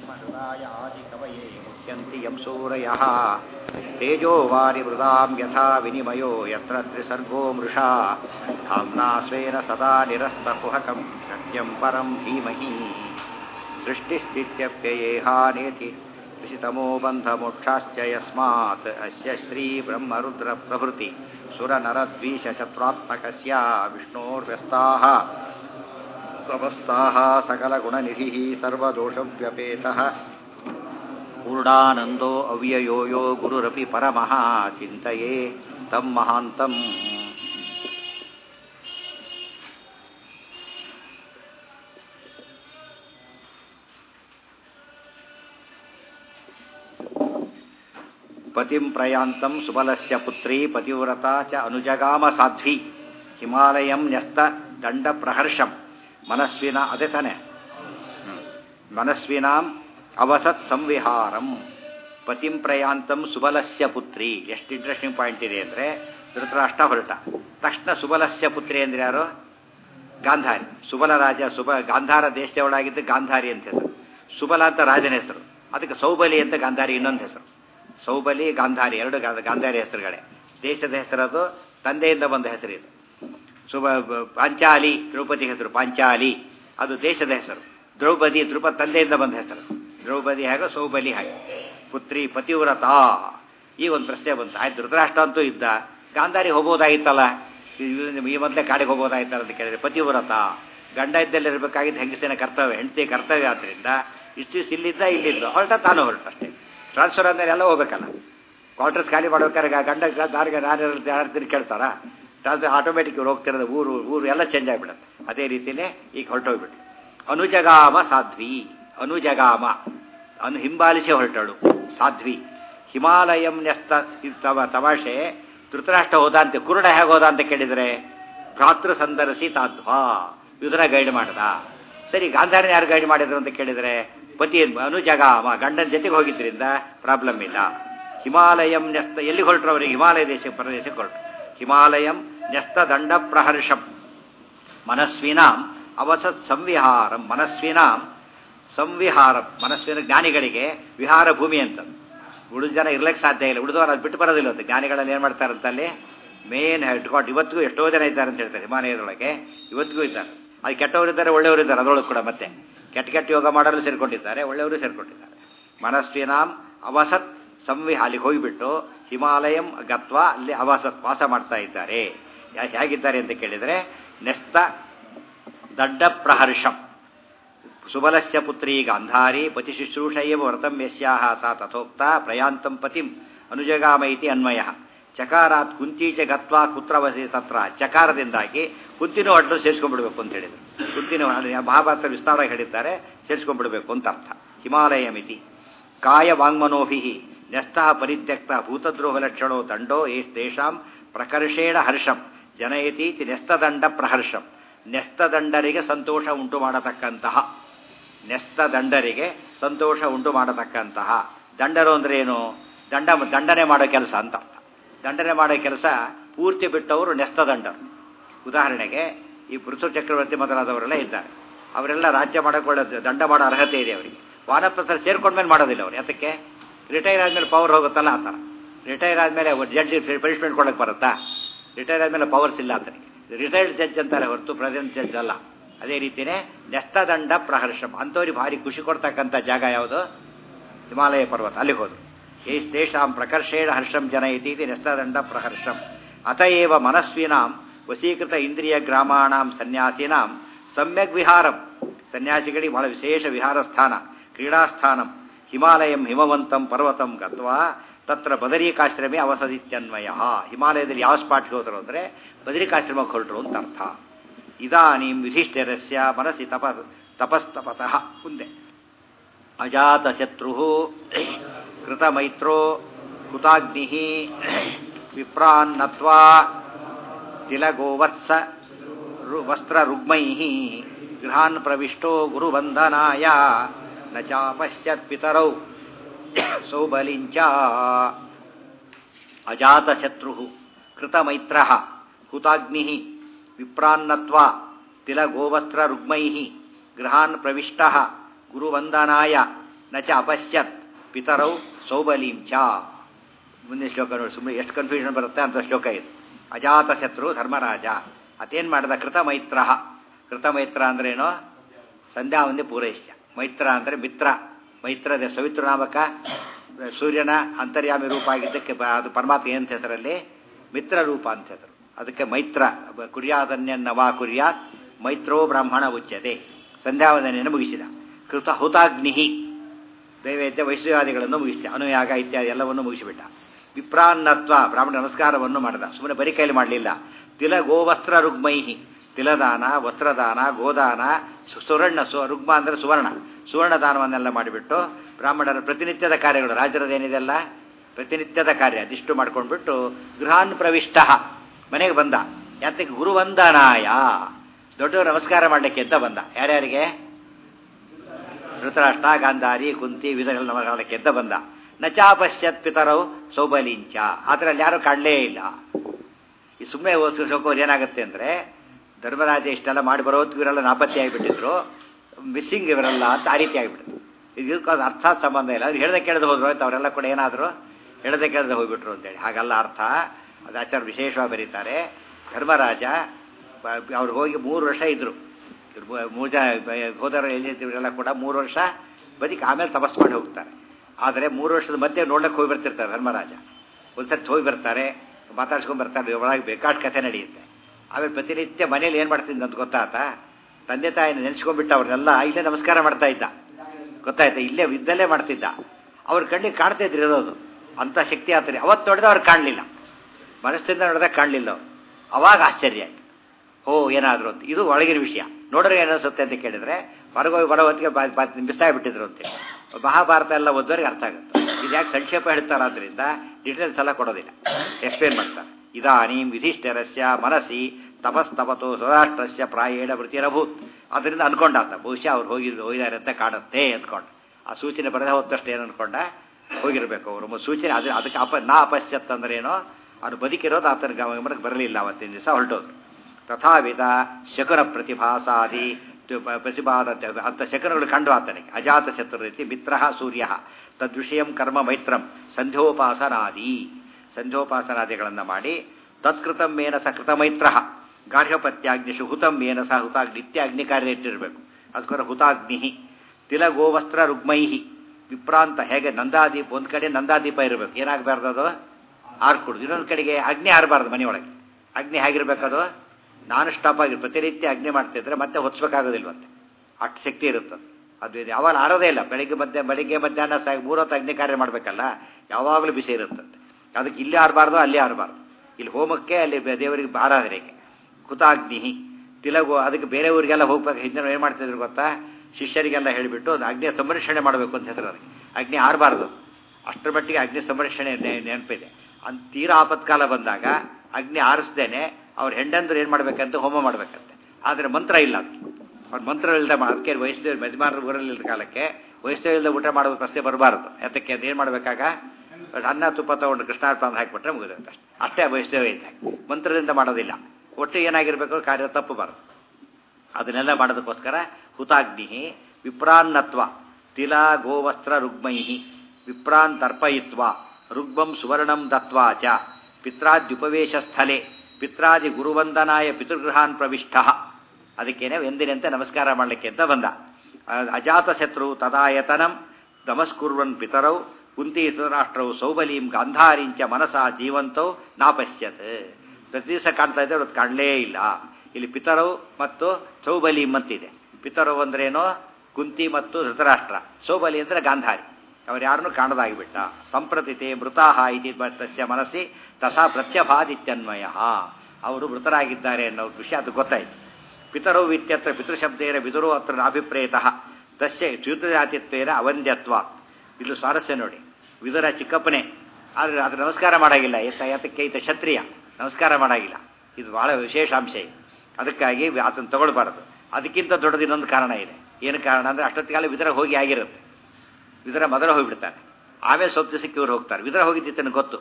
ब्रह्महृदाय आदिकवये मुह्यन्ति यं सूरयः तेजो वारिमृदां यथा विनिमयो यत्र त्रिसर्गो मृषा धाम्ना स्वेन सदा निरस्तकुहकं सत्यं परं धीमहि सृष्टिस्थित्यप्ययेहानेति ऋषितमो बन्धमोक्षाश्च यस्मात् अस्य श्रीब्रह्मरुद्रप्रभृति सुरनरद्वीषशत्रुत्मकस्य विष्णोर्व्यस्ताः समस्ताः सकलगुणनिधिः सर्वदोषव्यपेतः पूर्णानन्दो अव्ययो यो गुरुरपि परमः चिन्तये तं महान्तम् ಪತಿಂ ಪ್ರಯಾಂತಂ ಸುಬಲಸ್ಯ ಪುತ್ರಿ ಪತಿವ್ರತಾ ಚ ಅನುಜಗಾಮ ಸಾಧ್ವಿ ಹಿಮಾಲಯಂ ನ್ಯಸ್ತ ದಂಡ ಪ್ರಹರ್ಷಂ ಮನಸ್ವಿನ ಅದೇ ತಾನೆ ಮನಸ್ವಿನಾಂ ಅವಸತ್ ಸಂವಿಹಾರಂ ಪತಿಂ ಪ್ರಯಾಂತಂ ಸುಬಲಸ್ಯ ಪುತ್ರಿ ಎಷ್ಟು ಇಂಟ್ರೆಸ್ಟಿಂಗ್ ಪಾಯಿಂಟ್ ಇದೆ ಅಂದರೆ ಧೃತರಾಷ್ಟ್ರ ಹೊರಟ ತಕ್ಷಣ ಸುಬಲಸ್ಯ ಪುತ್ರಿ ಅಂದ್ರೆ ಯಾರು ಗಾಂಧಾರಿ ಸುಬಲ ರಾಜ ಸುಬ ಗಾಂಧಾರ ದೇಶದೊಳಗಿದ್ದು ಗಾಂಧಾರಿ ಅಂತ ಹೆಸರು ಸುಬಲ ಅಂತ ರಾಜನ ಹೆಸರು ಅದಕ್ಕೆ ಸೌಬಲಿ ಅಂತ ಗಾಂಧಾರಿ ಇನ್ನೊಂದು ಹೆಸರು ಸೌಬಲಿ ಗಾಂಧಾರಿ ಎರಡು ಗಾಂಧಾರಿ ಹೆಸರುಗಳೇ ದೇಶದ ಹೆಸರದು ತಂದೆಯಿಂದ ಬಂದ ಹೆಸರು ಇದು ಸುಬ ಪಾಂಚಾಲಿ ದ್ರೌಪದಿ ಹೆಸರು ಪಾಂಚಾಲಿ ಅದು ದೇಶದ ಹೆಸರು ದ್ರೌಪದಿ ದ್ರುಪದ ತಂದೆಯಿಂದ ಬಂದ ಹೆಸರು ದ್ರೌಪದಿ ಹಾಗೆ ಸೌಬಲಿ ಹಾಗೆ ಪುತ್ರಿ ಪತಿವ್ರತ ಈಗ ಒಂದು ಪ್ರಶ್ನೆ ಬಂತು ಆಯ್ತು ಧೃತರಾಷ್ಟ್ರ ಅಂತೂ ಇದ್ದ ಗಾಂಧಾರಿ ಹೋಗ್ಬೋದಾಗಿತ್ತಲ್ಲ ಈ ಮೊದಲೇ ಕಾಡಿಗೆ ಹೋಗ್ಬೋದಾಗಿತ್ತಲ್ಲ ಅಂತ ಕೇಳಿದ್ರೆ ಪತಿವ್ರತ ಗಂಡ ಇದ್ದಲ್ಲಿ ಇರಬೇಕಾಗಿದ್ದು ಹೆಂಗಸಿನ ಕರ್ತವ್ಯ ಹೆಂಡತಿ ಕರ್ತವ್ಯ ಆದ್ದರಿಂದ ಇಷ್ಟು ಇಲ್ಲಿದ್ದ ಇಲ್ಲಿದ್ದ ಹೊರಟ ತಾನು ಹೊರಟ ಅಷ್ಟೇ ಟ್ರಾನ್ಸ್ಫರ್ ಆದ್ಮೇಲೆ ಎಲ್ಲ ಹೋಗ್ಬೇಕಲ್ಲ ಕ್ವಾರ್ಟರ್ಸ್ ಖಾಲಿ ಮಾಡ್ಬೇಕಾದ್ರೆ ಗಂಡ ದಾರಿಗೆ ನಾನು ಯಾರು ಕೇಳ್ತಾರ ಟ್ರಾನ್ಸ್ಫರ್ ಆಟೋಮೆಟಿಕ್ ಇವ್ರು ಹೋಗ್ತಿರೋದು ಊರು ಊರು ಎಲ್ಲ ಚೇಂಜ್ ಆಗಿಬಿಡುತ್ತೆ ಅದೇ ರೀತಿಯೇ ಈಗ ಹೊರಟೋಗ್ಬಿಟ್ಟು ಅನುಜಗಾಮ ಸಾಧ್ವಿ ಅನುಜಗಾಮ ಅನು ಹಿಂಬಾಲಿಸಿ ಹೊರಟಳು ಸಾಧ್ವಿ ಹಿಮಾಲಯಂ ನ್ಯಸ್ತ ತವ ತಮಾಷೆ ಧೃತರಾಷ್ಟ್ರ ಹೋದ ಅಂತ ಕುರುಡ ಹೇಗೆ ಹೋದ ಅಂತ ಕೇಳಿದರೆ ಭ್ರಾತೃ ಸಂದರ್ಶಿ ತಾಧ್ವಾ ಯುಧನ ಗೈಡ್ ಮಾಡ್ದ ಸರಿ ಗಾಂಧಾರನ ಯಾರು ಗೈಡ್ ಮಾಡಿದ್ರು ಅಂತ ಕೇಳಿದರೆ ಪತಿ ಅನುಜಗಾಮ ಗಂಡನ ಜೊತೆಗೆ ಹೋಗಿದ್ರಿಂದ ಪ್ರಾಬ್ಲಮ್ ಇಲ್ಲ ಹಿಮಾಲಯಂ ನ್ಯಸ್ತ ಎಲ್ಲಿ ಹೊರಟ್ರು ಅವರಿಗೆ ಹಿಮಾಲಯ ದೇಶ ಪ್ರದೇಶಕ್ಕೆ ಹೊರಟು ಹಿಮಾಲಯಂ ನ್ಯಸ್ತ ದಂಡ ಪ್ರಹರ್ಷಂ ಮನಸ್ವಿನಾಂ ಅವಸತ್ ಸಂವಿಹಾರಂ ಮನಸ್ವಿನಾಂ ಸಂವಿಹಾರಂ ಮನಸ್ವಿನ ಜ್ಞಾನಿಗಳಿಗೆ ವಿಹಾರ ಭೂಮಿ ಅಂತ ಉಳಿದ ಜನ ಇರ್ಲಿಕ್ಕೆ ಸಾಧ್ಯ ಇಲ್ಲ ಉಳಿದವರು ಅದು ಬಿಟ್ಟು ಬರೋದಿಲ್ಲ ಅಂತ ಜ್ಞಾನಿಗಳಲ್ಲಿ ಏನು ಮಾಡ್ತಾರಂತ ಅಲ್ಲಿ ಮೇನ್ ಹೆಡ್ ಕ್ವಾರ್ಟ್ ಇವತ್ತಿಗೂ ಎಷ್ಟೋ ಜನ ಇದ್ದಾರೆ ಅಂತ ಹೇಳ್ತಾರೆ ಹಿಮಾಲಯದೊಳಗೆ ಇವತ್ತಿಗೂ ಇದ್ದಾರೆ ಅದು ಕೆಟ್ಟವರು ಇದ್ದಾರೆ ಒಳ್ಳೆಯವರು ಇದ್ದಾರೆ ಅದರೊಳಗೆ ಕೂಡ ಮತ್ತೆ ಕೆಟ್ಟ ಕೆಟ್ಟ ಯೋಗ ಮಾಡಲು ಸೇರ್ಕೊಂಡಿದ್ದಾರೆ ಒಳ್ಳೆಯವರು ಸೇರ್ಕೊಂಡಿದ್ದಾರೆ ಮನಸ್ವಿನಾಂ ಅವಸತ್ ಸಂವಿ ಅಲ್ಲಿಗೆ ಹೋಗಿಬಿಟ್ಟು ಹಿಮಾಲಯಂ ಗತ್ವ ಅಲ್ಲಿ ಅವಸತ್ ವಾಸ ಮಾಡ್ತಾ ಇದ್ದಾರೆ ಹೇಗಿದ್ದಾರೆ ಅಂತ ಕೇಳಿದರೆ ನೆಸ್ತ ದಡ್ಡ ಪ್ರಹರ್ಷಂ ಸುಬಲಸ್ಯ ಪುತ್ರಿ ಗಾಂಧಾರಿ ಪತಿ ಶುಶ್ರೂಷಯೇವ ವ್ರತಂ ಯಸ್ಯಾಹ ಸಾ ತಥೋಕ್ತ ಪ್ರಯಾಂತಂ ಪತಿಂ ಅನುಜಗಾಮ ಇತಿ ಅನ್ವಯ ಚಕಾರಾತ್ ಕುಂತೀಚ ಗತ್ವಾ ಕುತ್ರವಸಿ ತತ್ರ ಚಕಾರದಿಂದಾಗಿ ಕುಂತಿನೂ ಅಡ್ಡು ಸೇರಿಸ್ಕೊಂಡ್ಬಿಡ್ಬೇಕು ಅಂತ ಹೇಳಿದ್ರು ಕುಂತಿನ ಮಹಾಭಾರತ ವಿಸ್ತಾರ ಹೇಳಿದ್ದಾರೆ ಸೇರಿಸ್ಕೊಂಡ್ಬಿಡ್ಬೇಕು ಅಂತ ಅರ್ಥ ಹಿಮಾಲಯಮಿತಿ ಕಾಯ ವಾಂಗ್ಮನೋಭಿ ನ್ಯಸ್ತಃ ಪರಿತ್ಯಕ್ತ ಭೂತದ್ರೋಹ ಲಕ್ಷಣೋ ದಂಡೋ ಏಸ್ತೇಷಾಂ ಪ್ರಕರ್ಷೇಣ ಹರ್ಷಂ ಜನಯತೀತಿ ನ್ಯಸ್ತದಂಡ ಪ್ರಹರ್ಷಂ ನ್ಯಸ್ತದಂಡರಿಗೆ ಸಂತೋಷ ಉಂಟು ಮಾಡತಕ್ಕಂತಹ ನ್ಯಸ್ತದಂಡರಿಗೆ ಸಂತೋಷ ಉಂಟು ಮಾಡತಕ್ಕಂತಹ ದಂಡರು ಅಂದ್ರೆ ಏನು ದಂಡ ದಂಡನೆ ಮಾಡೋ ಕೆಲಸ ಅಂತ ಅರ್ಥ ದಂಡನೆ ಮಾಡೋ ಕೆಲಸ ಪೂರ್ತಿ ಬಿಟ್ಟವರು ನ್ಯಸ್ತದಂಡರು ಉದಾಹರಣೆಗೆ ಈ ಪೃಥು ಚಕ್ರವರ್ತಿ ಮೊದಲಾದವರೆಲ್ಲ ಇದ್ದಾರೆ ಅವರೆಲ್ಲ ರಾಜ್ಯ ಮಾಡೋಕೊಳ್ಳೋದು ದಂಡ ಮಾಡೋ ಅರ್ಹತೆ ಇದೆ ಅವರಿಗೆ ವಾನಪ್ರಸ್ಥರ ಸೇರ್ಕೊಂಡ್ಮೇಲೆ ಮಾಡೋದಿಲ್ಲ ಅವರು ಯಾತಕ್ಕೆ ರಿಟೈರ್ ಆದಮೇಲೆ ಪವರ್ ಹೋಗುತ್ತಲ್ಲ ಆ ಥರ ರಿಟೈರ್ ಆದಮೇಲೆ ಜಡ್ಜಿ ಪನಿಷ್ಮೆಂಟ್ ಕೊಡೋಕ್ಕೆ ಬರುತ್ತಾ ರಿಟೈರ್ ಆದಮೇಲೆ ಪವರ್ಸ್ ಇಲ್ಲ ಆತನಿಗೆ ರಿಟೈರ್ಡ್ ಜಡ್ಜ್ ಅಂತಾರೆ ಹೊರತು ಪ್ರೆಸೆಂಟ್ ಜಡ್ಜ್ ಅಲ್ಲ ಅದೇ ರೀತಿಯೇ ನೆಸ್ತದಂಡ ಪ್ರಹರ್ಷಂ ಅಂಥವ್ರಿಗೆ ಭಾರಿ ಖುಷಿ ಕೊಡ್ತಕ್ಕಂಥ ಜಾಗ ಯಾವುದು ಹಿಮಾಲಯ ಪರ್ವತ ಅಲ್ಲಿಗೆ ಹೋದ್ರು ಏಸ್ ತೇಷಾಂ ಪ್ರಕರ್ಷೇಣ ಹರ್ಷಂ ಜನ ಇತಿ ನೆಸ್ತದಂಡ ಪ್ರಹರ್ಷಂ ಅತಏವ ಮನಸ್ವಿನಾಂ ವಶೀಕೃತ ಇಂದ್ರಿಯ ಗ್ರಾಮಾಣಾಂ ಸನ್ಯಾಸಿನಾಂ ಸಮ್ಯಕ್ ವಿಹಾರಂ ಸನ್ಯಾಸಿಗಳಿಗೆ ಬಹಳ ವಿಶೇಷ ವಿಹಾರ ಸ್ಥಾನ ಕ್ರೀಡಾಸ್ಥಾನಂ ಹಿಮಾಲಯಂ ಹಿಮವಂತಂ ಪರ್ವತಂ ಗತ್ವಾ ತತ್ರ ಬದರಿಕಾಶ್ರಮೆ ಅವಸದಿತ್ಯನ್ವಯ ಹಿಮಾಲಯದಲ್ಲಿ ಯಾವ ಸ್ಪಾಟ್ಗೆ ಹೋದರು ಅಂದರೆ ಬದರಿಕಾಶ್ರಮಕ್ಕೆ ಹೊರಟರು ಅಂತ ಅರ್ಥ ಇದಾನೀಂ ಯುಧಿಷ್ಠಿರಸ್ಯ ಮನಸ್ಸಿ ತಪಸ್ ತಪಸ್ತಪತಃ ಮುಂದೆ ಅಜಾತಶತ್ರು ಕೃತಮೈತ್ರೋ ಹುತಾಗ್ನಿ ವಿಪ್ರಾನ್ನತ್ವಾ ತಿಲಗೋವತ್ಸ ವಸ್ತ್ರರುಗ್ಮೈ ಗೃಹಾನ್ ಪ್ರವಿಷ್ಟೋ ಗುರುಬಂಧನಾಯ ನ ಚಾಪಶ್ಯತ್ ಪಿತರೌ ಸೌಬಲಿಂಚ ಅಜಾತಶತ್ರು ಕೃತಮೈತ್ರ ಹುತಾಗ್ನಿ ವಿಪ್ರಾನ್ನತ್ವ ತಿಲಗೋವಸ್ತ್ರ ರುಗ್ಮೈ ಗೃಹಾನ್ ಪ್ರವಿಷ್ಟ ಗುರುವಂದನಾಯ ನ ಚ ಅಪಶ್ಯತ್ ಪಿತರೌ ಸೌಬಲೀಂ ಚ ಮುಂದಿನ ಶ್ಲೋಕ ನೋಡಿ ಸುಮ್ಮನೆ ಎಷ್ಟು ಕನ್ಫ್ಯೂಷನ್ ಬರುತ್ತೆ ಅಂತ ಶ್ಲೋಕ ಇದು ಅಜಾತ ಶತ್ರು ಧರ್ಮರಾಜ ಅದೇನು ಮಾಡಿದ ಕೃತ ಮೈತ್ರ ಕೃತ ಮೈತ್ರ ಅಂದ್ರೇನು ಸಂಧ್ಯಾ ಒಂದೇ ಪೂರೈಸ್ಯ ಮೈತ್ರ ಅಂದರೆ ಮಿತ್ರ ಮೈತ್ರದ ಸವಿತೃ ನಾಮಕ ಸೂರ್ಯನ ಅಂತರ್ಯಾಮಿ ರೂಪ ಆಗಿದ್ದಕ್ಕೆ ಬ- ಅದು ಪರಮಾತ್ಮ ಏನಂತ ಹೆಸರಲ್ಲಿ ಮಿತ್ರ ರೂಪ ಅಂತ ಹೆಸರು ಅದಕ್ಕೆ ಮೈತ್ರ ಬ- ಕುರ್ಯಾದನ್ಯನ್ನವಾ ಕುರ್ಯಾತ್ ಮೈತ್ರೋ ಬ್ರಾಹ್ಮಣ ಉಚ್ಯತೆ ಸಂಧ್ಯಾವಂದನೆಯನ್ನು ಮುಗಿಸಿದ ಕೃತ ಹುತಾಗ್ನಿ ದೈವೇದ್ಯ ವೈಶ್ವಾದಿಗಳನ್ನು ಮುಗಿಸಿದ ಅನುಯಾಗ ಇತ್ಯಾದಿ ಎಲ್ಲವನ್ನು ಮುಗಿಸಿಬಿಟ್ಟ ವಿಪ್ರಾನ್ನತ್ವ ಬ್ರಾಹ್ಮಣ ನಮಸ್ಕಾರವನ್ನು ಮಾಡಿದ ಸುಮ್ಮನೆ ಬರಿ ಕೈಲಿ ಮಾಡಲಿಲ್ಲ ತಿಲ ಗೋವಸ್ತ್ರ ರುಗ್ಮೈಹಿ ತಿಲದಾನ ವಸ್ತ್ರದಾನ ಗೋದಾನ ಸು- ಸುವರ್ಣ ಸು ರುಗ್ಮ ಅಂದರೆ ಸುವರ್ಣ ಸುವರ್ಣ ದಾನವನ್ನೆಲ್ಲ ಮಾಡಿಬಿಟ್ಟು ಬ್ರಾಹ್ಮಣರ ಪ್ರತಿನಿತ್ಯದ ಕಾರ್ಯಗಳು ರಾಜರದೇನಿದೆಲ್ಲ ಪ್ರತಿನಿತ್ಯದ ಕಾರ್ಯ ಅದಿಷ್ಟು ಮಾಡ್ಕೊಂಡ್ಬಿಟ್ಟು ಗೃಹಾನ್ ಪ್ರವಿಷ್ಟ ಮನೆಗೆ ಬಂದ ಯಾತಕ್ಕೆ ಗುರುವಂದನಾಯ ದೊಡ್ಡವರು ನಮಸ್ಕಾರ ಮಾಡಲಿಕ್ಕೆ ಅಂತ ಬಂದ ಯಾರ್ಯಾರಿಗೆ ಧೃತರಾಷ್ಟ್ರ ಗಾಂಧಾರಿ ಕುಂತಿ ವಿಧಗಳ ನಮಗಾಲಕ್ಕೆ ಎದ್ದ ಬಂದ ನಚಾಪಶ್ಯತ್ ಪಿತರವು ಸೌಬಲಿಂಚ ಅದರಲ್ಲಿ ಯಾರು ಕಾಡಲೇ ಇಲ್ಲ ಈ ಸುಮ್ಮನೆ ಓದಿಸೋ ಶೋಕೋರು ಏನಾಗುತ್ತೆ ಅಂದರೆ ಧರ್ಮರಾಜ ಇಷ್ಟೆಲ್ಲ ಮಾಡಿ ಬರೋದು ಇವರೆಲ್ಲ ನಾಪತ್ತೆ ಆಗಿಬಿಟ್ಟಿದ್ರು ಮಿಸ್ಸಿಂಗ್ ಇವರೆಲ್ಲ ಅಂತ ಆ ರೀತಿ ಆಗಿಬಿಡ್ತು ಇದಕ್ಕೆ ಅದು ಅರ್ಥ ಸಂಬಂಧ ಇಲ್ಲ ಅವ್ರು ಹೇಳ್ದೆ ಕೇಳದೆ ಹೋದ್ರು ಆಯ್ತು ಅವರೆಲ್ಲ ಕೂಡ ಏನಾದರೂ ಹೇಳ್ದೆ ಕೇಳದೆ ಹೋಗ್ಬಿಟ್ರು ಅಂತೇಳಿ ಹಾಗಲ್ಲ ಅರ್ಥ ಅದು ಆಚಾರ ವಿಶೇಷವಾಗಿ ಬರೀತಾರೆ ಧರ್ಮರಾಜ ಬ- ಅವ್ರು ಹೋಗಿ ಮೂರು ವರ್ಷ ಇದ್ರು ಇವ್ರು ಮೂ- ಮೂರು ಜನ ಬ- ಹೋದವರು ಎಲ್ಲಿದ್ದವರೆಲ್ಲ ಕೂಡ ಮೂರು ವರ್ಷ ಬದುಕಿ ಆಮೇಲೆ ತಪಸ್ ಮಾಡಿ ಹೋಗ್ತಾರೆ ಆದರೆ ಮೂರು ವರ್ಷದ ಮಧ್ಯೆ ನೋಡ್ಲಿಕ್ಕೆ ಹೋಗಿ ಬರ್ತಿರ್ತಾರೆ ಧರ್ಮರಾಜ ಒಂದ್ಸರ್ತಿ ಹೋಗಿ ಬರ್ತಾರೆ ಮಾತಾಡ್ಸ್ಕೊಂಡ್ ಬರ್ತಾರೆ ಒಳಗೆ ಬೇಕಾದ ಕಥೆ ನಡೆಯುತ್ತೆ ಆಮೇಲೆ ಪ್ರತಿನಿತ್ಯ ಮನೇಲಿ ಏನು ಮಾಡ್ತಿದ್ದ ಅಂತ ಗೊತ್ತಾತ ತಂದೆ ತಾಯಿನ ನೆನೆಸ್ಕೊಂಡ್ಬಿಟ್ಟು ಅವ್ರನ್ನೆಲ್ಲ ಇಲ್ಲೇ ನಮಸ್ಕಾರ ಮಾಡ್ತಾ ಇದ್ದ ಗೊತ್ತಾಯ್ತಾ ಇಲ್ಲೇ ಇದ್ದಲ್ಲೇ ಮಾಡ್ತಿದ್ದ ಅವ್ರ ಕಣ್ಣಿಗೆ ಕಾಣ್ತಾ ಇದ್ರು ಇರೋದು ಅಂಥ ಶಕ್ತಿ ಆತರಿ ಅವತ್ತು ನೋಡಿದ್ರೆ ಅವ್ರು ಕಾಣಲಿಲ್ಲ ಮನಸ್ಸಿಂದ ನೋಡಿದಾಗ ಕಾಣಲಿಲ್ಲ ಅವ್ರು ಅವಾಗ ಆಶ್ಚರ್ಯ ಆಯ್ತು ಓ ಏನಾದ್ರು ಅಂತ ಇದು ಒಳಗಿನ ವಿಷಯ ನೋಡ್ರೆ ಏನಿಸುತ್ತೆ ಅಂತ ಕೇಳಿದ್ರೆ ಹೊರಗೋಗಿ ಬರೋ ಹೊತ್ತಿಗೆ ಬಿಸಾಗ್ಬಿಟ್ಟಿದ್ರು ಅಂತೇಳಿ ಮಹಾಭಾರತ ಎಲ್ಲ ಓದೋರಿಗೆ ಅರ್ಥ ಆಗುತ್ತೆ ಇದು ಯಾಕೆ ಸಂಕ್ಷೇಪ ಹೇಳ್ತಾರೆ ಆದ್ರಿಂದ ಡೀಟೇಲ್ಸ್ ಎಲ್ಲ ಕೊಡೋದಿಲ್ಲ ಎಕ್ಸ್ಪ್ಲೇನ್ ಮಾಡ್ತಾರೆ ಇದಾನೀಂ ಯುಧಿಷ್ಠಿರಸ್ಯ ಮನಸ್ಸಿ ತಪಸ್ತಪತೋ ಸ್ವರಾಷ್ಟ್ರಸ್ಯ ಪ್ರಾಯೇಣ ವೃತ್ತಿರಭೂತ್ ಅದರಿಂದ ಅನ್ಕೊಂಡಾತ ಬಹುಶಃ ಅವ್ರು ಹೋಗಿ ಹೋಗಿದ್ದಾರೆ ಅಂತ ಕಾಣುತ್ತೆ ಅಂದ್ಕೊಂಡ ಆ ಸೂಚನೆ ಬರದೇ ಹೋದಷ್ಟು ಏನು ಅನ್ಕೊಂಡ ಹೋಗಿರ್ಬೇಕು ಅವರು ಸೂಚನೆ ಅದು ಅದಕ್ಕೆ ಅಪ ನಾ ಅಪಶ್ಯತ್ ಅಂದ್ರೆ ಏನೋ ಅವ್ನು ಬದುಕಿರೋದು ಆತನ ಗಮನಕ್ಕೆ ಬರಲಿಲ್ಲ ಅವತ್ತಿನ ದಿವಸ ಹೊರಟೋದು ತಥಾವಿಧ ಶಕುನ ಪ್ರತಿಭಾಸಾದಿ ತು- ಪ- ಪ್ರತಿಭಾದ ಅಂತ ಶಕುನಗಳು ಕಂಡು ಆತನಿಗೆ ಅಜಾತ ಶತ್ರು ರೀತಿ ಮಿತ್ರ ಸೂರ್ಯ ತದ್ವಿಷಯಂ ಕರ್ಮ ಮೈತ್ರಂ ಸಂಧ್ಯೋಪಾಸನಾದಿ ಸಂಧ್ಯೋಪಾಸನಾದಿಗಳನ್ನು ಮಾಡಿ ತತ್ಕೃತಂ ಮೇನ ಸ ಕೃತಮೈತ್ರ ಗಾರ್ಹಪತ್ಯಾಗ್ನಿಷು ಹುತಂ ಮೇನ ಸ ಹುತಾಗ್ನಿ ನಿತ್ಯ ಅಗ್ನಿ ಕಾರ್ಯ ಇಟ್ಟಿರಬೇಕು ಅದಕ್ಕೋಸ್ಕರ ಹುತಾಗ್ನಿ ತಿಲಗೋವಸ್ತ್ರ ರುಗ್ಮೈಹಿ ವಿಪ್ರಾಂತ ಹೇಗೆ ನಂದಾದೀಪ ಒಂದು ಕಡೆ ನಂದಾದೀಪ ಇರಬೇಕು ಏನಾಗಬಾರ್ದು ಅದು ಆರ್ಕುಡ್ದು ಇನ್ನೊಂದು ಕಡೆಗೆ ಅಗ್ನಿ ಆರಬಾರ್ದು ಮನೆಯೊಳಗೆ ಅಗ್ನಿ ಹೇಗಿರ್ಬೇಕದು ನಾನು ಸ್ಟಾಪ್ ಆಗಿ ಪ್ರತಿನಿತ್ಯ ಅಗ್ನಿ ಮಾಡ್ತಿದ್ರೆ ಮತ್ತೆ ಹೊತ್ಸ್ಬೇಕಾಗೋದಿಲ್ವಂತೆ ಅಷ್ಟು ಶಕ್ತಿ ಇರುತ್ತೆ ಅದು ಇದು ಯಾವಾಗ ಆರೋದೇ ಇಲ್ಲ ಬೆಳಿಗ್ಗೆ ಮಧ್ಯ ಬೆಳಿಗ್ಗೆ ಮಧ್ಯಾಹ್ನ ಸಹ ಮೂರು ಹೊತ್ತು ಅಗ್ನಿ ಕಾರ್ಯ ಮಾಡಬೇಕಲ್ಲ ಯಾವಾಗಲೂ ಬಿಸಿ ಇರುತ್ತಂತೆ ಅದಕ್ಕೆ ಇಲ್ಲಿ ಆರಬಾರ್ದು ಅಲ್ಲಿ ಆರಬಾರ್ದು ಇಲ್ಲಿ ಹೋಮಕ್ಕೆ ಅಲ್ಲಿ ಬೆ- ದೇವರಿಗೆ ಆರಾಧನೆಗೆ ಕುತಾಗ್ನಿ ತಿಲಗು ಅದಕ್ಕೆ ಬೇರೆ ಊರಿಗೆಲ್ಲ ಹೋಗ್ಬೇಕು ಹಿಂದೆ ಏನು ಮಾಡ್ತಿದ್ರು ಗೊತ್ತಾ ಶಿಷ್ಯರಿಗೆಲ್ಲ ಹೇಳಿಬಿಟ್ಟು ಅದು ಅಗ್ನಿಯ ಸಂರಕ್ಷಣೆ ಮಾಡಬೇಕು ಅಂತ ಹೆಸರು ಅದಕ್ಕೆ ಅಗ್ನಿ ಆರಬಾರ್ದು ಅಷ್ಟರ ಮಟ್ಟಿಗೆ ಅಗ್ನಿ ಸಂರಕ್ಷಣೆ ನೆ- ನೆನಪಿದೆ ಅಂತ ತೀರಾ ಆಪತ್ಕಾಲ ಬಂದಾಗ ಅಗ್ನಿ ಆರಿಸ್ದೇನೆ ಅವ್ರ ಹೆಂಡಂದ್ರು ಏನು ಮಾಡ್ಬೇಕಂತ ಹೋಮ ಮಾಡ್ಬೇಕಂತೆ ಆದರೆ ಮಂತ್ರ ಇಲ್ಲ ಅದಕ್ಕೆ ಅವ್ರ ಮಂತ್ರ ಇಲ್ಲದೆ ಅದಕ್ಕೆ ವಯಸ್ಸು ಯಜಮಾನರು ಊರಲ್ಲಿ ಇಲ್ಲದ ಕಾಲಕ್ಕೆ ವಯಸ್ಸು ಇಲ್ಲದೆ ಊಟ ಮಾಡೋ ಪ್ರಶ್ನೆ ಬರಬಾರ್ದು ಯಾತಕ್ಕೆ ಅದೇನು ಮಾಡಬೇಕಾಗ ಅನ್ನ ತುಪ್ಪ ತಗೊಂಡು ಕೃಷ್ಣಾರ್ಪಣ ಹಾಕಿಬಿಟ್ರೆ ಮುಗಿದಂತೆ ಅಷ್ಟೇ ಅಷ್ಟೇ ವೈಷ್ಣವ ಇದ್ದಾಗ ಮಂತ್ರದಿಂದ ಮಾಡೋದಿಲ್ಲ ಒಟ್ಟು ಏನಾಗಿರ್ಬೇಕು ಕಾರ್ಯ ತಪ್ಪಬಾರದು ಅದನ್ನೆಲ್ಲ ಮಾಡೋದಕ್ಕೋಸ್ಕರ ಹುತಾಗ್ನಿ ವಿಪ್ರಾನ್ನತ್ವ ತಿಲ ಗೋವಸ್ತ್ರ ರುಗ್ಮೈ ವಿಪ್ರಾನ್ ತರ್ಪಯಿತ್ವ ರುಗ್ಮಂ ಸುವರ್ಣಂ ದತ್ವಾ ಚ ಪಿತ್ರಾದ್ಯುಪವೇಶ ಸ್ಥಲೆ ಪಿತ್ರಾದಿ ಗುರುವಂದನಾಯ ಪಿತೃಗೃಹಾನ್ ಪ್ರವಿಷ್ಟ ಅದಕ್ಕೇನೆ ಎಂದಿನಂತೆ ನಮಸ್ಕಾರ ಮಾಡಲಿಕ್ಕೆ ಅಂತ ಬಂದ ಅಜಾತ ಶತ್ರು ತದಾಯತನಂ ನಮಸ್ಕುರ್ವನ್ ಪಿತರೌ ಕುಂತಿ ರಾಷ್ಟ್ರವು ಸೌಬಲೀಂ ಗಾಂಧಾರಿಂಚ ಮನಸ ಜೀವಂತೌ ನಾಪಶ್ಯತ್ ಪ್ರತಿ ದಿವಸ ಕಾಣ್ತಾ ಇದ್ದರೆ ಅದು ಕಾಣಲೇ ಇಲ್ಲ ಇಲ್ಲಿ ಪಿತರವು ಮತ್ತು ಸೌಬಲೀಂ ಅಂತಿದೆ ಪಿತರವು ಅಂದ್ರೇನೋ ಕುಂತಿ ಮತ್ತು ಧೃತರಾಷ್ಟ್ರ ಸೌಬಲಿ ಅಂದರೆ ಗಾಂಧಾರಿ ಅವ್ರು ಯಾರನ್ನೂ ಕಾಣದಾಗಿಬಿಟ್ಟ ಸಂಪ್ರತಿತೆ ಮೃತಾಹ ಇತಿ ತಸ್ಯ ಮನಸ್ಸಿ ತಥಾ ಪ್ರತ್ಯಭಾದಿತ್ಯನ್ವಯ ಅವರು ಮೃತರಾಗಿದ್ದಾರೆ ಅನ್ನೋ ವಿಷಯ ಅದು ಗೊತ್ತಾಯ್ತು ಪಿತರೌ ಇತ್ಯತ್ರ ಪಿತೃಶಬ್ದೇನ ವಿದುರು ಅತ್ರ ನಾಭಿಪ್ರೇತಃ ತಸ್ಯ ಚ್ಯುತಜಾತಿತ್ವೇನ ಅವಂದ್ಯತ್ವ ಇದು ಸ್ವಾರಸ್ಯ ನೋಡಿ ವಿದುರ ಚಿಕ್ಕಪ್ಪನೇ ಆದರೆ ಅದು ನಮಸ್ಕಾರ ಮಾಡಾಗಿಲ್ಲ ಏತ ಯಾತಕ್ಕೆ ಈತ ಕ್ಷತ್ರಿಯ ನಮಸ್ಕಾರ ಮಾಡಾಗಿಲ್ಲ ಇದು ಬಹಳ ವಿಶೇಷ ಅಂಶ ಇದೆ ಅದಕ್ಕಾಗಿ ಆತನ ತಗೊಳ್ಬಾರದು ಅದಕ್ಕಿಂತ ದೊಡ್ಡದು ಇನ್ನೊಂದು ಕಾರಣ ಇದೆ ಏನು ಕಾರಣ ಅಂದರೆ ಅಷ್ಟೊತ್ತಿಗಾಲ ವಿದುರ ಹೋಗಿ ಆಗಿರುತ್ತೆ ವಿದುರ ಮೊದಲು ಹೋಗಿಬಿಡ್ತಾನೆ ಆಮೇಲೆ ಸ್ವಲ್ಪ ದಿವಸಕ್ಕೆ ಇವ್ರು ಹೋಗ್ತಾರೆ ವಿದುರ ಹೋಗಿದ್ದಿತ್ತನ ಗೊತ್ತು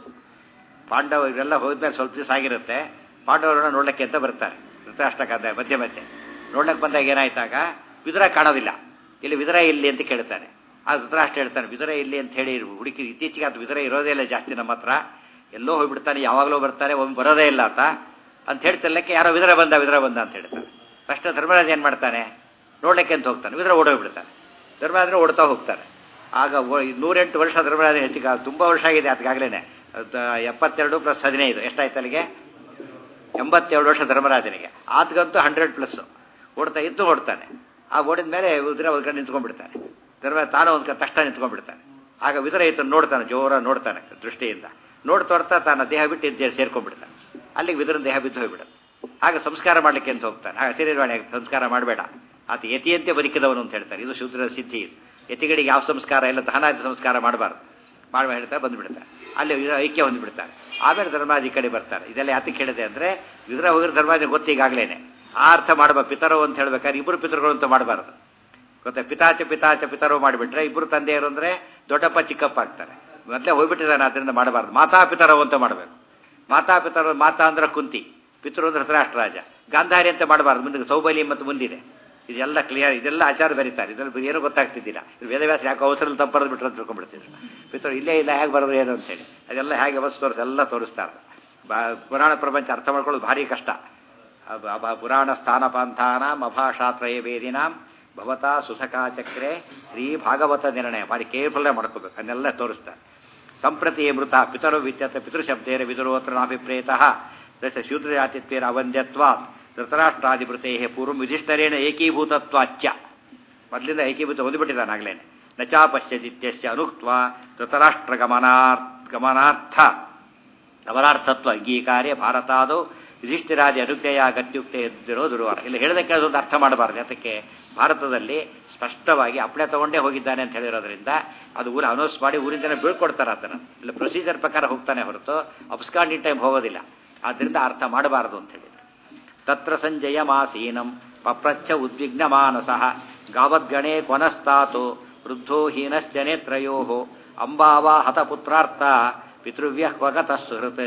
ಪಾಂಡವ ಇವರೆಲ್ಲ ಹೋದ್ಮೇಲೆ ಸ್ವಲ್ಪ ದಿವಸ ಆಗಿರುತ್ತೆ ಪಾಂಡವರನ್ನ ನೋಡ್ಲಿಕ್ಕೆ ಅಂತ ಬರ್ತಾರೆ ಧೃತರಾಷ್ಟ್ರಕ್ಕಾದ ಮಧ್ಯೆ ಮಧ್ಯೆ ನೋಡ್ಲಿಕ್ಕೆ ಬಂದಾಗ ಏನಾಯ್ತಾಗ ವಿದುರ ಕಾಣೋದಿಲ್ಲ ಇಲ್ಲಿ ವಿದುರ ಇಲ್ಲಿ ಅಂತ ಕೇಳ್ತಾನೆ ಆ ಧೃತರಾಷ್ಟ್ರ ಹೇಳ್ತಾನೆ ವಿದುರ ಇಲ್ಲಿ ಅಂತ ಹೇಳಿ ಹುಡುಕಿ ಇತ್ತೀಚೆಗೆ ಅದು ವಿದುರ ಇರೋದೇ ಇಲ್ಲ ಜಾಸ್ತಿ ನಮ್ಮ ಹತ್ರ ಎಲ್ಲೋ ಹೋಗ್ಬಿಡ್ತಾನೆ ಯಾವಾಗಲೂ ಬರ್ತಾರೆ ಒಮ್ಮೆ ಬರೋದೇ ಇಲ್ಲ ಆತ ಅಂತ ಹೇಳ್ತಿರ್ಲಿಕ್ಕೆ ಯಾರೋ ವಿದುರ ಬಂದ ವಿದುರ ಬಂದ ಅಂತ ಹೇಳ್ತಾನೆ ತಕ್ಷಣ ಧರ್ಮರಾಜ ಏನು ಮಾಡ್ತಾನೆ ನೋಡ್ಲಿಕ್ಕೆ ಅಂತ ಹೋಗ್ತಾನೆ ವಿದುರ ಓಡೋಗ್ಬಿಡ್ತಾನೆ ಧರ್ಮರಾಜನ ಓಡ್ತಾ ಹೋಗ್ತಾರೆ ಆಗ ಓ- ನೂರೆಂಟು ವರ್ಷ ಧರ್ಮರಾಜ ಹೆಚ್ಚಿಗೆ ತುಂಬ ವರ್ಷ ಆಗಿದೆ ಅದಕ್ಕಾಗಲೇ ಎಪ್ಪತ್ತೆರಡು ಪ್ಲಸ್ ಹದಿನೈದು ಎಷ್ಟಾಯ್ತು ಅಲ್ಲಿಗೆ ಎಂಬತ್ತೆರಡು ವರ್ಷ ಧರ್ಮರಾಜನಿಗೆ ಆದ್ಗಂತೂ ಹಂಡ್ರೆಡ್ ಪ್ಲಸ್ ಓಡ್ತಾ ಇದ್ದು ಓಡ್ತಾನೆ ಆ ಓಡಿದ ಮೇಲೆ ವಿದುರ ಒಂದು ಕಡೆ ನಿಂತ್ಕೊಂಡ್ಬಿಡ್ತಾನೆ ಧರ್ಮ ತಾನು ಒಂದು ಕಡೆ ತಕ್ಷಣ ನಿಂತ್ಕೊಂಡ್ಬಿಡ್ತಾನೆ ಆಗ ವಿದುರ ಈತನ ನೋಡ್ತಾನೆ ಜೋರ ನೋಡ್ತಾನೆ ದೃಷ್ಟಿಯಿಂದ ನೋಡ್ತೋಡ್ತಾ ತನ್ನ ದೇಹ ಬಿಟ್ಟು ಇದ್ದೇ ಸೇರ್ಕೊಂಡ್ಬಿಡ್ತಾನೆ ಅಲ್ಲಿಗೆ ವಿದುರನ ದೇಹ ಬಿದ್ದು ಹೋಗ್ಬಿಡುತ್ತೆ ಆಗ ಸಂಸ್ಕಾರ ಮಾಡಲಿಕ್ಕೆ ಅಂತ ಹೋಗ್ತಾನೆ ಆಗ ಶರೀರವಾಣಿ ಸಂಸ್ಕಾರ ಮಾಡಬೇಡ ಆತ ಯತಿಯಂತೆ ಬದುಕಿದವನು ಅಂತ ಹೇಳ್ತಾರೆ ಇದು ಶೂದ್ರದ ಸಿದ್ಧಿ ಇದು ಯತಿಗಳಿಗೆ ಯಾವ ಸಂಸ್ಕಾರ ಇಲ್ಲ ದಹನಾದಿ ಸಂಸ್ಕಾರ ಮಾಡಬಾರ್ದು ಮಾಡುವ ಹೇಳ್ತಾರೆ ಬಂದುಬಿಡ್ತಾರೆ ಅಲ್ಲಿ ವಿದುರ ಐಕ್ಯ ಹೊಂದ್ಬಿಡ್ತಾರೆ ಆಮೇಲೆ ಧರ್ಮರಾಜ ಈ ಕಡೆ ಬರ್ತಾರೆ ಇದೆಲ್ಲ ಯಾತಕ್ಕೆ ಹೇಳಿದೆ ಅಂದರೆ ವಿದುರ ಹೋಗಿರೋ ಧರ್ಮರಾಜ ಗೊತ್ತೀಗಾಗಲೇ ಆ ಅರ್ಥ ಮಾಡಬ ಪಿತರೋ ಅಂತ ಹೇಳ್ಬೇಕಾದ್ರೆ ಇಬ್ಬರು ಪಿತೃಗಳು ಅಂತ ಮಾಡಬಾರ್ದು ಗೊತ್ತಾ ಪಿತಾಚ ಪಿತಾಚ ಪಿತರೋ ಮಾಡಿಬಿಟ್ರೆ ಇಬ್ಬರು ತಂದೆಯರು ಅಂದರೆ ದೊಡ್ಡಪ್ಪ ಚಿಕ್ಕಪ್ಪ ಆಗ್ತಾರೆ ಮೊದಲೇ ಹೋಗ್ಬಿಟ್ಟಿದ್ದಾನೆ ಅದರಿಂದ ಮಾಡಬಾರ್ದು ಮಾತಾ ಪಿತರವು ಅಂತ ಮಾಡಬೇಕು ಮಾತಾ ಪಿತರು ಮಾತಾ ಅಂದ್ರೆ ಕುಂತಿ ಪಿತೃ ಅಂದ್ರೆ ಧೃತರಾಷ್ಟ್ರರಾಜ ಗಾಂಧಾರಿ ಅಂತ ಮಾಡಬಾರ್ದು ಮುಂದೆ ಸೌಬಲಿ ಮತ್ತು ಮುಂದಿದೆ ಇದೆಲ್ಲ ಕ್ಲಿಯರ್ ಇದೆಲ್ಲ ಆಚಾರ ಬರೀತಾರೆ ಇದ್ರಲ್ಲಿ ಏನೂ ಗೊತ್ತಾಗ್ತಿದ್ದಿಲ್ಲ ಇದು ವೇದವ್ಯಾಸ ಯಾಕೆ ಅವಸರ ತಪ್ಪರದು ಬಿಟ್ರು ಅಂತ ತಿಳ್ಕೊಂಡ್ಬಿಡ್ತಿದ್ರು ಪಿತೃ ಇಲ್ಲೇ ಇಲ್ಲ ಹೇಗೆ ಬರೋದು ಏನು ಅಂತೇಳಿ ಅದೆಲ್ಲ ಹೇಗೆ ಬಸ್ ತೋರಿಸಿ ಎಲ್ಲ ತೋರಿಸ್ತಾರೆ ಬಾ ಪುರಾಣ ಪ್ರಪಂಚ ಅರ್ಥ ಮಾಡ್ಕೊಳ್ಳೋದು ಭಾರಿ ಕಷ್ಟ ಅಬ- ಅಬ- ಪುರಾಣ ಸ್ಥಾನಪಾಂಥಾನಾಂ ಅಭಾಷಾತ್ರಯ ವೇದಿನಾಂ ಭವತಾ ಸುಸಕಾಚಕ್ರೆ ಶ್ರೀ ಭಾಗವತ ನಿರ್ಣಯ ಭಾರಿ ಕೇರ್ಫುಲ್ಲೇ ಮಾಡ್ಕೋಬೇಕು ಅದನ್ನೆಲ್ಲ ತೋರಿಸ್ತಾರೆ ಸಂಪ್ರತಿ ಮೃತ ಪಿತರು ವಿದ್ಯತ ಪಿತೃಶಬ್ದೇರ ವಿದುರೋತ್ರ ನಾಭಿಪ್ರೇತಃ ದಶ ಶೂದ್ರಜಾತಿತ್ವೇರ ಅವನ್ಯತ್ವಾತ್ ಧೃತರಾಷ್ಟ್ರಾದಿವೃತೇ ಪೂರ್ವ ಯುಧಿಷ್ಠರೇಣ ಏಕೀಭೂತತ್ವಾಚ್ಯ ಮೊದಲಿಂದ ಏಕೀಭೂತ ಹೊಂದಿಬಿಟ್ಟಿದ್ದಾನೆ ಆಗ್ಲೇನೆ ನಚಾ ಪಶ್ಯದಿತ್ಯಸ್ಯ ಅನುಕ್ತ ಧೃತರಾಷ್ಟ್ರ ಗಮನಾರ್ ಗಮನಾರ್ಥ ಅವರಾರ್ಥತ್ವ ಅಂಗೀಕಾರ್ಯ ಭಾರತಾದೋ ಯುಧಿಷ್ಠಿರಾದಿ ಅನುಜ್ಞೆಯ ಗತ್ಯುಕ್ತೆ ಎದ್ದಿರೋ ದುರ್ವಾರ ಇಲ್ಲಿ ಹೇಳದಕ್ಕೆ ಅದೊಂದು ಅರ್ಥ ಮಾಡಬಾರ್ದು ಅದಕ್ಕೆ ಭಾರತದಲ್ಲಿ ಸ್ಪಷ್ಟವಾಗಿ ಅಪ್ಳೆ ತಗೊಂಡೇ ಹೋಗಿದ್ದಾನೆ ಅಂತ ಹೇಳಿರೋದ್ರಿಂದ ಅದು ಊರ ಅನೌನ್ಸ್ ಮಾಡಿ ಊರಿನ ಜನ ಬೀಳ್ಕೊಡ್ತಾರೆ ಅದನ್ನು ಇಲ್ಲ ಪ್ರೊಸೀಜರ್ ಪ್ರಕಾರ ಹೋಗ್ತಾನೆ ಹೊರತು ಅಬ್ಸ್ಕಾಂಡಿಂಗ್ ಟೈಮ್ ಹೋಗೋದಿಲ್ಲ ಆದ್ದರಿಂದ ಅರ್ಥ ಮಾಡಬಾರದು ಅಂತ ಹೇಳಿದ್ರು ತತ್ರ ಸಂಜಯ ಮಾಸೀನಂ ಪಪ್ರಚ್ಛ ಉದ್ವಿಗ್ನ ಮಾನಸಃ ಗಾವದ್ಗಣೆ ಕೊನಸ್ತಾತು ವೃದ್ಧೋ ಹೀನಶ್ಚ ನೇತ್ರಯೋ ಅಂಬಾವ ಹತಪುತ್ರಾರ್ಥ ಪಿತೃವ್ಯ ಕ್ವಗತ ಸುಹೃತ್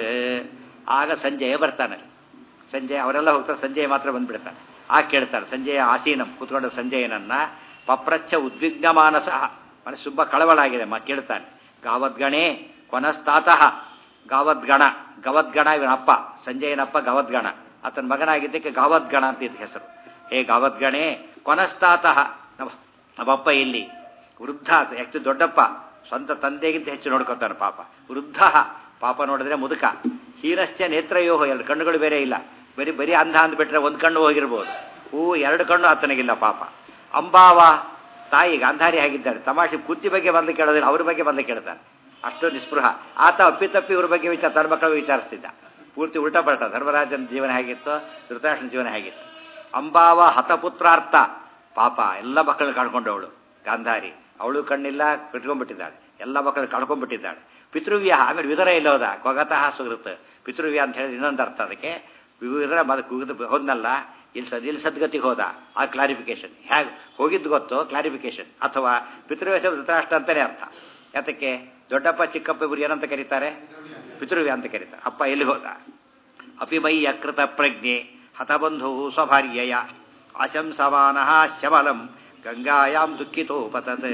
ಆಗ ಸಂಜಯ ಬರ್ತಾನೆ ಸಂಜಯ್ ಅವರೆಲ್ಲ ಹೋಗ್ತಾರೆ ಸಂಜಯ್ ಮಾತ್ರ ಬಂದ್ಬಿಡ್ತಾನೆ ಆ ಕೇಳ್ತಾರೆ ಸಂಜಯ ಆಸೀನಂ ಕೂತ್ಕೊಂಡ ಸಂಜಯನನ್ನ ಪಪ್ರಚ್ಛ ಉದ್ವಿಗ್ನ ಮಾನಸ ಮನಸ್ಸು ತುಂಬ ಕಳವಳಾಗಿದೆ ಮ ಕೇಳ್ತಾನೆ ಗಾವದ್ಗಣೆ ಕೊನಸ್ತಾತಃ ಗಾವದ್ಗಣ ಗವದ್ಗಣ ಇವನಪ್ಪ ಸಂಜಯನಪ್ಪ ಗವದ್ಗಣ ಆತನ ಮಗನಾಗಿದ್ದಕ್ಕೆ ಗಾವದ್ಗಣ ಅಂತ ಇದ್ದ ಹೆಸರು ಹೇ ಗಾವದ್ಗಣೆ ಕೊನಸ್ತಾತಃ ನಮ್ಮ ನಮ್ಮಪ್ಪ ಇಲ್ಲಿ ವೃದ್ಧ ಯಾಕೆ ದೊಡ್ಡಪ್ಪ ಸ್ವಂತ ತಂದೆಗಿಂತ ಹೆಚ್ಚು ನೋಡ್ಕೊತಾನೆ ಪಾಪ ವೃದ್ಧ ಪಾಪ ನೋಡಿದ್ರೆ ಮುದುಕ ಹೀನಶ್ಚ ನೇತ್ರಯೋಹ ಎರಡು ಕಣ್ಣುಗಳು ಬೇರೆ ಇಲ್ಲ ಬರೀ ಬರೀ ಅಂಧ ಅಂದ್ಬಿಟ್ರೆ ಒಂದು ಕಣ್ಣು ಹೋಗಿರ್ಬೋದು ಹೂ ಎರಡು ಕಣ್ಣು ಆತನಿಗಿಲ್ಲ ಪಾಪ ಅಂಬಾವ ತಾಯಿ ಗಾಂಧಾರಿ ಆಗಿದ್ದಾರೆ ತಮಾಷೆ ಕುತ್ತಿ ಬಗ್ಗೆ ಬಂದು ಕೇಳೋದಿಲ್ಲ ಅವ್ರ ಬಗ್ಗೆ ಬಂದು ಕೇಳ್ತಾನೆ ಅಷ್ಟು ನಿಸ್ಪೃಹ ಆತ ಅಪ್ಪಿತಪ್ಪಿ ಇವ್ರ ಬಗ್ಗೆ ವಿಚಾರ ತನ್ನ ಮಕ್ಕಳು ವಿಚಾರಿಸ್ತಿದ್ದ ಪೂರ್ತಿ ಉಲ್ಟಾ ಪಲ್ಟ ಧರ್ಮರಾಜನ ಜೀವನ ಹೇಗಿತ್ತು ಧೃತರಾಷ್ಟ್ರನ ಜೀವನ ಹೇಗಿತ್ತು ಅಂಬಾವ ಹತಪುತ್ರಾರ್ಥ ಪಾಪ ಎಲ್ಲ ಮಕ್ಕಳನ್ನ ಕಳ್ಕೊಂಡವಳು ಗಾಂಧಾರಿ ಅವಳು ಕಣ್ಣಿಲ್ಲ ಕಟ್ಕೊಂಡ್ಬಿಟ್ಟಿದ್ದಾಳೆ ಎಲ್ಲ ಮಕ್ಕಳು ಕಳ್ಕೊಂಡ್ಬಿಟ್ಟಿದ್ದಾಳೆ ಪಿತೃವ್ಯ ಆಮೇಲೆ ವಿದುರ ಇಲ್ಲೋದ ಕೊಗತಃ ಸುಗೃತ್ ಪಿತೃವ್ಯ ಅಂತ ಹೇಳಿದ್ರೆ ಇನ್ನೊಂದು ಅರ್ಥ ಅದಕ್ಕೆ ವಿದುರ ಬದುಕು ಹೋದ್ನಲ್ಲ ಇಲ್ಲಿ ಸದ್ ಇಲ್ಲಿ ಸದ್ಗತಿಗೆ ಹೋದ ಆ ಕ್ಲಾರಿಫಿಕೇಶನ್ ಹೇಗೆ ಹೋಗಿದ್ದು ಗೊತ್ತು ಕ್ಲಾರಿಫಿಕೇಶನ್ ಅಥವಾ ಪಿತೃವ್ಯ ಶಬ್ದ ಧೃತರಾಷ್ಟ್ರ ಅಂತಾನೆ ಅರ್ಥ ಯಾತಕ್ಕೆ ದೊಡ್ಡಪ್ಪ ಚಿಕ್ಕಪ್ಪ ಇವರು ಏನಂತ ಕರೀತಾರೆ ಪಿತೃವ್ಯ ಅಂತ ಕರೀತಾರೆ ಅಪ್ಪ ಎಲ್ಲಿ ಹೋದ ಅಪಿಮೈ ಅಕೃತ ಪ್ರಜ್ಞೆ ಹತಬಂಧು ಸ್ವಭಾರ್ಯಯ ಅಶಂಸಮಾನ ಶಮಲಂ ಗಂಗಾಯಾಂ ದುಃಖಿತೋಪತತ್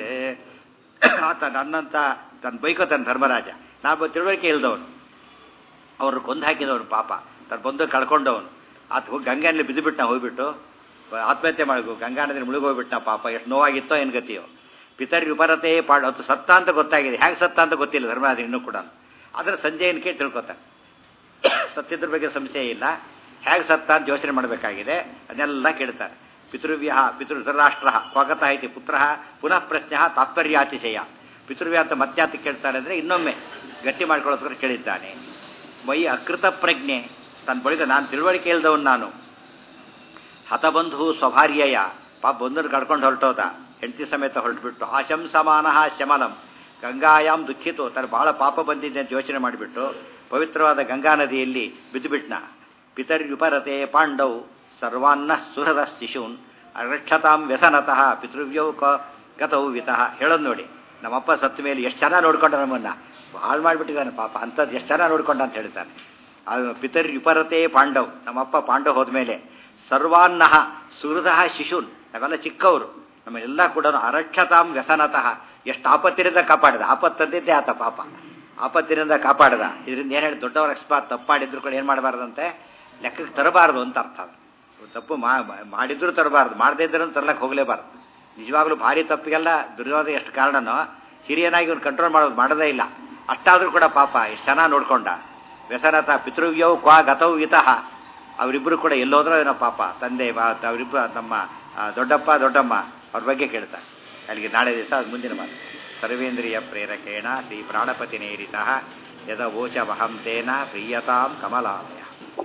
ಆತ ನನ್ನಂತ ತನ್ನ ಬೈಕೋತಾನೆ ಧರ್ಮರಾಜ ನಾನು ತಿಳುವಳಿಕೆ ಇಲ್ದವನು ಅವ್ರನ್ನ ಕೊಂದು ಹಾಕಿದವನು ಪಾಪ ತನ್ನ ಬಂದು ಕಳ್ಕೊಂಡವನು ಆತ ಹೋಗಿ ಗಂಗಾನಲ್ಲಿ ಬಿದ್ದುಬಿಟ್ಟ ಹೋಗ್ಬಿಟ್ಟು ಆತ್ಮಹತ್ಯೆ ಮಾಡಬೇಕು ಗಂಗಾ ನದಿನ ಮುಳುಗೋಗ್ಬಿಟ್ಟ ಪಾಪ ಎಷ್ಟು ನೋವಾಗಿತ್ತೋ ಏನು ಗತಿಯೋ ಪಿತರಿ ಉಪರತೆ ಪಾಡು ಅದು ಸತ್ತ ಅಂತ ಗೊತ್ತಾಗಿದೆ ಹೇಗೆ ಸತ್ತ ಅಂತ ಗೊತ್ತಿಲ್ಲ ಧರ್ಮರಾಜ ಇನ್ನೂ ಕೂಡ ಆದರೆ ಸಂಜೆಯನ್ನು ಕೇಳಿ ತಿಳ್ಕೊತಾನೆ ಸತ್ಯದ್ರ ಬಗ್ಗೆ ಸಂಶಯ ಇಲ್ಲ ಹೇಗೆ ಸತ್ತ ಅಂತ ಯೋಚನೆ ಮಾಡಬೇಕಾಗಿದೆ ಅದನ್ನೆಲ್ಲ ಕೇಳ್ತಾರೆ ಪಿತೃವ್ಯ ಪಿತೃ ಧೃತರಾಷ್ಟ್ರ ಸ್ವಾಗತ ಐತಿ ಪುತ್ರ ಪುನಃ ಪ್ರಶ್ನೆ ತಾತ್ಪರ್ಯಾತಿಶಯ ಪಿತೃವ್ಯ ಅಂತ ಮತ್ಯಾತ ಕೇಳ್ತಾರೆ ಅಂದರೆ ಇನ್ನೊಮ್ಮೆ ಗಟ್ಟಿ ಮಾಡ್ಕೊಳ್ಳೋಸ್ಕರ ಕೇಳಿದ್ದಾನೆ ಮೈ ಅಕೃತ ಪ್ರಜ್ಞೆ ತನ್ನ ಬಳಿಕ ನಾನು ತಿಳುವಳಿಕೆ ಇಲ್ದವನು ನಾನು ಹತಬಂಧು ಸ್ವಭಾರ್ಯಯ ಪಾಪ ಬಂಧುನ ಕಳ್ಕೊಂಡು ಹೊರಟೋದ ಹೆಂಡತಿ ಸಮೇತ ಹೊರಟುಬಿಟ್ಟು ಆಶಂ ಸಮಾನ ಶಮಲಂ ಗಂಗಾಯಾಮ್ ದುಃಖಿತು ತನ್ನ ಬಹಳ ಪಾಪ ಬಂದಿದೆ ಅಂತ ಯೋಚನೆ ಮಾಡಿಬಿಟ್ಟು ಪವಿತ್ರವಾದ ಗಂಗಾ ನದಿಯಲ್ಲಿ ಬಿದ್ದುಬಿಟ್ನ ಪಿತರ್ಯುಪರತೆ ಪಾಂಡವ್ ಸರ್ವಾನ್ನ ಸುಹೃದ ಶಿಶೂನ್ ರಕ್ಷತಾಂ ವ್ಯಸನತಃ ಪಿತೃವ್ಯೌ ಕ ಗತೌ ವಿತಃ ಹೇಳೋದು ನೋಡಿ ನಮ್ಮಪ್ಪ ಸತ್ತ ಮೇಲೆ ಎಷ್ಟು ಚೆನ್ನಾಗಿ ನೋಡ್ಕೊಂಡ ನಮ್ಮನ್ನ ಹಾಳು ಮಾಡಿಬಿಟ್ಟಿದ್ದಾನೆ ಪಾಪ ಅಂಥದ್ದು ಎಷ್ಟು ಚೆನ್ನಾಗಿ ನೋಡ್ಕೊಂಡ ಅಂತ ಹೇಳ್ತಾನೆ ಅದು ಪಿತರ್ಯುಪರತೆ ಪಾಂಡವ್ ನಮ್ಮಪ್ಪ ಪಾಂಡವ್ ಹೋದ್ಮೇಲೆ ಸರ್ವಾನ್ನಃ ಸುಹೃದ ಶಿಶೂನ್ ನಾವೆಲ್ಲ ಚಿಕ್ಕವರು ನಮ್ಮೆಲ್ಲ ಕೂಡ ಅರಕ್ಷತಾಂ ವ್ಯಸನತಃ ಎಷ್ಟು ಆಪತ್ತಿನಿಂದ ಕಾಪಾಡಿದ ಆಪತ್ತಂದಿದ್ದೇ ಆತ ಪಾಪ ಆಪತ್ತಿನಿಂದ ಕಾಪಾಡಿದ ಇದರಿಂದ ಏನು ಹೇಳಿ ದೊಡ್ಡವರ ಅಕಸ್ಮಾತ್ ತಪ್ಪು ಮಾಡಿದ್ರು ಕೂಡ ಏನು ಮಾಡಬಾರ್ದಂತೆ ಲೆಕ್ಕಕ್ಕೆ ತರಬಾರ್ದು ಅಂತ ಅರ್ಥ ಅದು ತಪ್ಪು ಮಾ- ಮಾಡಿದ್ರು ತರಬಾರ್ದು ಮಾಡದೇ ಇದ್ರೂ ತರ್ಲಕ್ಕೆ ಹೋಗಲೇಬಾರ್ದು ನಿಜವಾಗ್ಲೂ ಭಾರಿ ತಪ್ಪಿಗೆಲ್ಲ ದುರ್ಯೋಧನ ಎಷ್ಟು ಕಾರಣನೋ ಹಿರಿಯನಾಗಿ ಇವ್ನು ಕಂಟ್ರೋಲ್ ಮಾಡೋದು ಮಾಡೋದೇ ಇಲ್ಲ ಅಷ್ಟಾದರೂ ಕೂಡ ಪಾಪ ಎಷ್ಟು ಚೆನ್ನಾಗಿ ನೋಡ್ಕೊಂಡ ವ್ಯಸನತ ಪಿತೃವ್ಯವು ಕ್ವಾ ಗತವು ಇತಃ ಅವರಿಬ್ಬರು ಕೂಡ ಎಲ್ಲೋದ್ರೋ ಏನೋ ಪಾಪ ತಂದೆ ಬಾ- ಅವರಿಬ್ಬರು ನಮ್ಮ ಆ, ದೊಡ್ಡಪ್ಪ ದೊಡ್ಡಮ್ಮ ಅವ್ರ ಬಗ್ಗೆ ಕೇಳ್ತಾರೆ ಅಲ್ಲಿಗೆ ನಾಳೆ ದಿವಸ ಅದು ಮುಂದಿನ ಮಾತು ಸರ್ವೇಂದ್ರಿಯ ಪ್ರೇರಕೇಣ ಶ್ರೀ ಪ್ರಾಣಪತಿ ನೇರಿತ ಯದ ವೋಚಮಹಂ ತೇನ ಪ್ರಿಯತಾಂ ಕಮಲಾಲಯ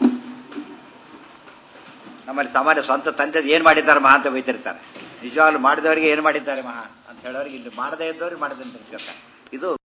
ನಮ್ಮಲ್ಲಿ ಸಾಮಾನ್ಯ ಸ್ವಂತ ತಂದೆದು ಏನು ಮಾಡಿದ್ದಾರೆ ಮಹಾ ಅಂತ ಬೈತಿರ್ತಾರೆ ನಿಜವಾಗ್ಲೂ ಮಾಡಿದವರಿಗೆ ಏನು ಮಾಡಿದ್ದಾರೆ ಮಹಾ ಅಂತ ಹೇಳೋರಿಗೆ ಇಲ್ಲಿ ಮಾಡದೇ ಇದ್ದವ್ರಿಗೆ ಮಾಡಿದಂತ ಇದು